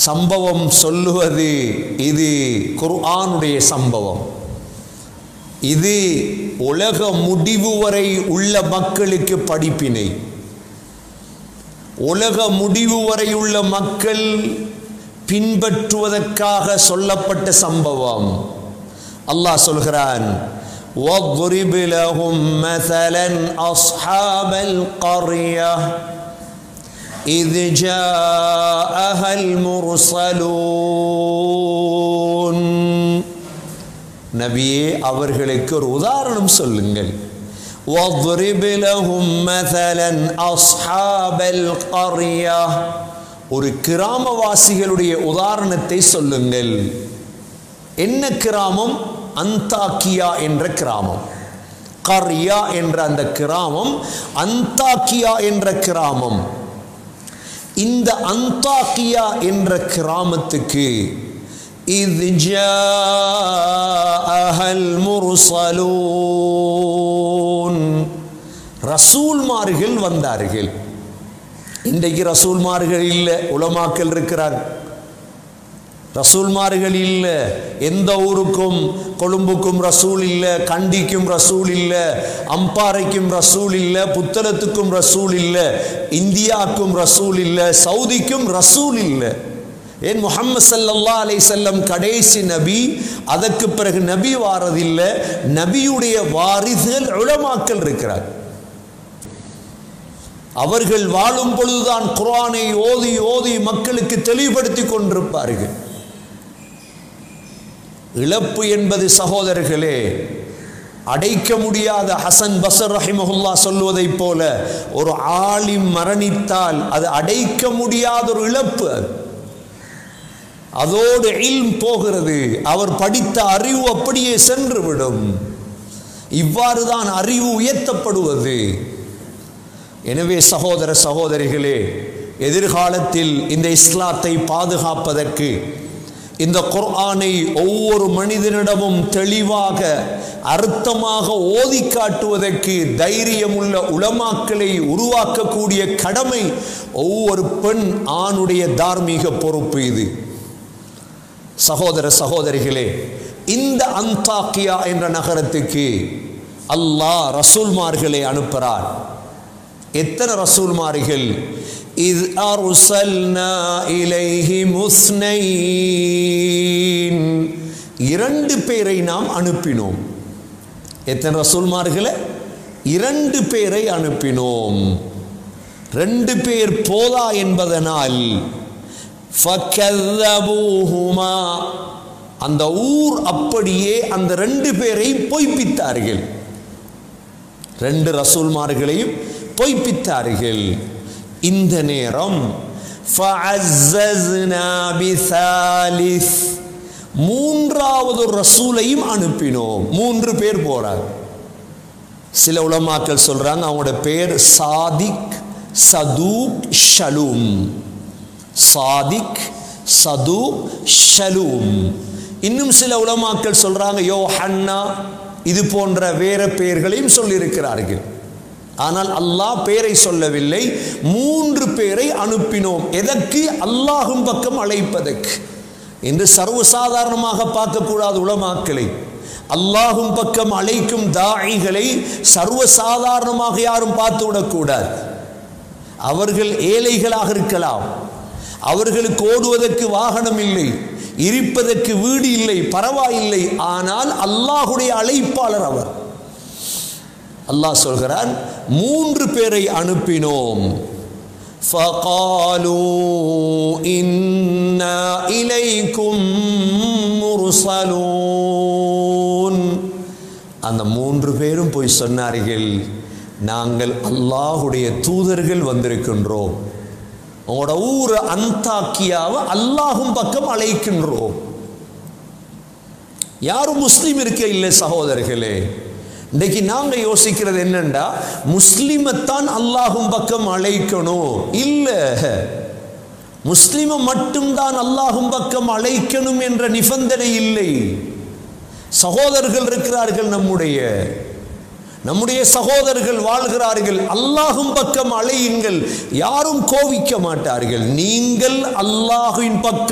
சம்பவம் சொல்லுவது இது குர்ஆனுடைய சம்பவம் இது உலக முடிவு வரை உள்ள மக்களுக்கு படிப்பினை உலக முடிவு வரை உள்ள மக்கள் பின்பற்றுவதற்காக சொல்லப்பட்ட சம்பவம் அல்லாஹ் சொல்கிறான் وَاضْرِبْ لَهُمْ مَثَلًا أَصْحَابَ الْقَرْيَةِ إِذْ جَاءَهَا الْمُرْسَلُونَ நபியே அவர்களுக்கு ஒரு உதாரணம் சொல்லுங்கள் وَاضْرِبْ لَهُمْ مَثَلًا أَصْحَابَ الْقَرْيَةِ ஒரு கிராமவாசிகளுடைய உதாரணத்தை சொல்லுங்கள் என்ன கிராமம் அந்தாக்கியா என்ற கிராமம் கர்யா என்ற அந்த கிராமம் அந்தாக்கியா என்ற கிராமம் இந்த அந்தாக்கியா என்ற கிராமத்துக்கு இது ஜாஅஹல் முர்சலூன் ரசூல்மார்கள் வந்தார்கள் இன்றைக்கு ரசூல்மார்கள் இல்லை உலமாக்கள் இருக்கிறார் ரசூல்மார்கள் இல்லை எந்த ஊருக்கும் கொழும்புக்கும் ரசூல் இல்லை கண்டிக்கும் ரசூல் இல்லை அம்பாறைக்கும் ரசூல் இல்லை புத்தளத்துக்கும் ரசூல் இல்லை இந்தியாவுக்கும் ரசூல் இல்லை சவுதிக்கும் ரசூல் இல்லை ஏன் முகமது சல்லல்லா அலை செல்லம் கடைசி நபி அதற்கு பிறகு நபி வாரதில்லை நபியுடைய வாரிசுகள் உளமாக்கல் இருக்கிறார் அவர்கள் வாழும் பொழுதுதான் குர்ஆனை ஓதி ஓதி மக்களுக்கு தெளிவுபடுத்தி கொண்டிருப்பார்கள் இழப்பு என்பது சகோதரர்களே அடைக்க முடியாத ஹசன் பசர் ரஹிமஹுல்லா சொல்வதைப் போல ஒரு ஆலிம் மரணித்தால் அது அடைக்க முடியாத ஒரு இழப்பு அது அதோடு இல்ம் போகிறது அவர் படித்த அறிவு அப்படியே சென்றுவிடும் இவ்வாறு தான் அறிவு உயர்த்தப்படுவது எனவே சகோதர சகோதரிகளே எதிர்காலத்தில் இந்த இஸ்லாத்தை பாதுகாப்பதற்கு இந்த குர்ஆனை ஒவ்வொரு மனிதனிடமும் தெளிவாக அர்த்தமாக ஓதி காட்டுவதற்கு தைரியமுள்ள உளமாக்களை உருவாக்கக்கூடிய கடமை ஒவ்வொரு பெண் ஆணுடைய தார்மீக பொறுப்பு இது சகோதர சகோதரிகளே இந்த அந்தாக்கியா என்ற நகரத்துக்கு அல்லாஹ் ரசூல்மார்களை அனுப்புகிறார் எத்தனை ரசூல்மார்கள் இது அருசல்னா இலைஹி முஸ்னைன் இரண்டு பேரை நாம் அனுப்பினோம் எத்தனை ரசூல்மார்களை இரண்டு பேரை அனுப்பினோம் ரெண்டு பேர் போதா என்பதனால் ஃபக்கல்லபூஹுமா அந்த ஊர் அப்படியே அந்த ரெண்டு பேரை பொய்ப்பித்தார்கள் ரெண்டு ரசூல்மார்களையும் பொய்ப்பித்தார்கள் இந்த நேரம் فَعَزَّزْنَا بِثَالِثٍ மூன்றாவது ரசூலையும் அனுப்பினோம் மூன்று பேர் போறார் சில உலமாக்கள் சொல்றாங்க அவங்களோட பேர் சாதிக் சதூக் ஷலூம் சாதிக் சதூக் ஷலூம் இன்னும் சில உலமாக்கள் சொல்றாங்க யோ ஹன்னா இது போன்ற வேற பெயர்களையும் சொல்லியிருக்கிறார்கள் ஆனால் அல்லாஹ் பேரை சொல்லவில்லை மூன்று பேரை அனுப்பினோம் எதற்கு அல்லாஹும் பக்கம் அழைப்பதற்கு என்று சர்வசாதாரணமாக பார்க்கக்கூடாது உலமாக்களை அல்லாஹும் பக்கம் அழைக்கும் தாயிகளை சர்வசாதாரணமாக யாரும் பார்த்து விடக்கூடாது அவர்கள் ஏழைகளாக இருக்கலாம் அவர்களுக்கு ஓடுவதற்கு வாகனம் இல்லை இருப்பதற்கு வீடு இல்லை பரவாயில்லை ஆனால் அல்லாஹுடைய அழைப்பாளர் அவர் அல்லாஹ் சொல்கிறான் மூன்று பேரை அனுப்பினோம் فقالوا إنا إليكم مرسلون அந்த மூன்று பேரும் போய் சொன்னார்கள் நாங்கள் அல்லாஹுடைய தூதர்கள் வந்திருக்கின்றோம் உங்களோட ஊர் அந்தாக்கியாவை அல்லாஹும் பக்கம் அழைக்கின்றோம் யாரும் முஸ்லீம் இருக்க இல்லை சகோதரர்களே இன்னைக்கு நாங்க யோசிக்கிறது என்னண்டா முஸ்லிமைத்தான் அல்லாஹும் பக்கம் அழைக்கணும் இல்ல முஸ்லிமை மட்டும்தான் அல்லாஹும் பக்கம் அழைக்கணும் என்ற நிபந்தனை இல்லை சகோதரர்கள் இருக்கிறார்கள் நம்முடைய நம்முடைய சகோதரர்கள் வாழ்கிறார்கள் அல்லாஹும் பக்கம் அழையுங்கள் யாரும் கோவிக்க மாட்டார்கள் நீங்கள் அல்லாஹுவின் பக்கம்